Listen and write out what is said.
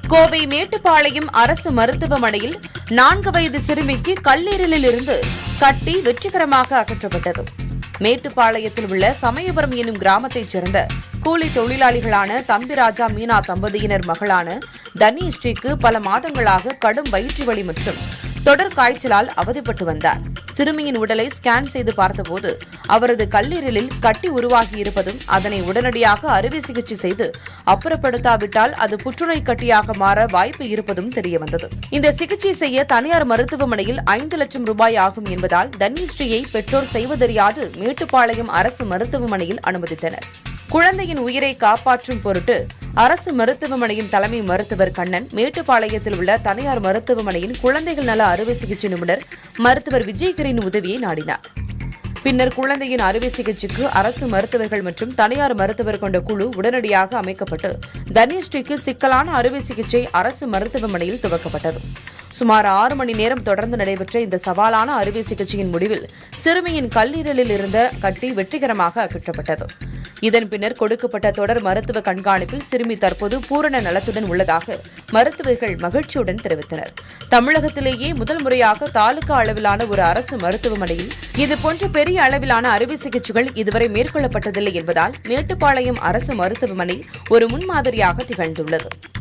கோவை மேட்டுப்பாளையம் அரசு மருத்துவமனையில் நான்கு வயது சிறுமிக்கு கல்லீரலில் இருந்து கட்டி வெற்றிகரமாக அகற்றப்பட்டது மேட்டுப்பாளையத்தில் உள்ள சமயபுரம் என்னும் கிராமத்தைச் சேர்ந்த கூலி தொழிலாளிகளான தம்பிராஜா மீனா தம்பதியினர் மகளான தன்யஸ்ரீக்கு பல மாதங்களாக கடும் வயிற்று வலி மற்றும் தொடர் காய்ச்சலால் அவதிப்பட்டு வந்தார் சிறுமியின் உடலை ஸ்கேன் செய்து பார்த்தபோது அவரது கல்லீரலில் கட்டி உருவாகியிருப்பதும் அதனை உடனடியாக அறுவை சிகிச்சை செய்து அப்புறப்படுத்தாவிட்டால் அது புற்றுநோய் கட்டியாக மாற வாய்ப்பு இருப்பதும் தெரியவந்தது இந்த சிகிச்சை செய்ய தனியார் மருத்துவமனையில் ஐந்து லட்சம் ரூபாய் ஆகும் என்பதால் தன்யஸ்ரீயை பெற்றோர் செய்வதறியாது மேட்டுப்பாளையம் அரசு மருத்துவமனையில் அனுமதித்தனர் குழந்தையின் உயிரை காப்பாற்றும் பொருட்டு அரசு மருத்துவமனையின் தலைமை மருத்துவர் கண்ணன் மேட்டுப்பாளையத்தில் உள்ள தனியார் மருத்துவமனையின் குழந்தைகள் நல அறுவை சிகிச்சை நிபுணர் மருத்துவர் விஜயகிரியின் உதவியை நாடினார் பின்னர் குழந்தையின் அறுவை சிகிச்சைக்கு அரசு மருத்துவர்கள் மற்றும் தனியார் மருத்துவர் கொண்ட குழு உடனடியாக அமைக்கப்பட்டு தன்யஸ்ரீக்கு சிக்கலான அறுவை சிகிச்சை அரசு மருத்துவமனையில் துவக்கப்பட்டது சுமார் ஆறு மணி நேரம் தொடர்ந்து நடைபெற்ற இந்த சவாலான அறுவை சிகிச்சையின் முடிவில் சிறுமியின் கல்லீரலில் இருந்த கட்டி வெற்றிகரமாக அகற்றப்பட்டது இதன் பின்னர் கொடுக்கப்பட்ட தொடர் மருத்துவ கண்காணிப்பில் சிறுமி தற்போது பூரண நலத்துடன் உள்ளதாக மருத்துவர்கள் மகிழ்ச்சியுடன் தெரிவித்தனர் தமிழகத்திலேயே முதல் முறையாக தாலுகா அளவிலான ஒரு அரசு மருத்துவமனையில் இதுபோன்ற பெரிய அளவிலான அறுவை சிகிச்சைகள் இதுவரை மேற்கொள்ளப்பட்டதில்லை என்பதால் மேட்டுப்பாளையம் அரசு மருத்துவமனை ஒரு முன்மாதிரியாக திகழ்ந்துள்ளது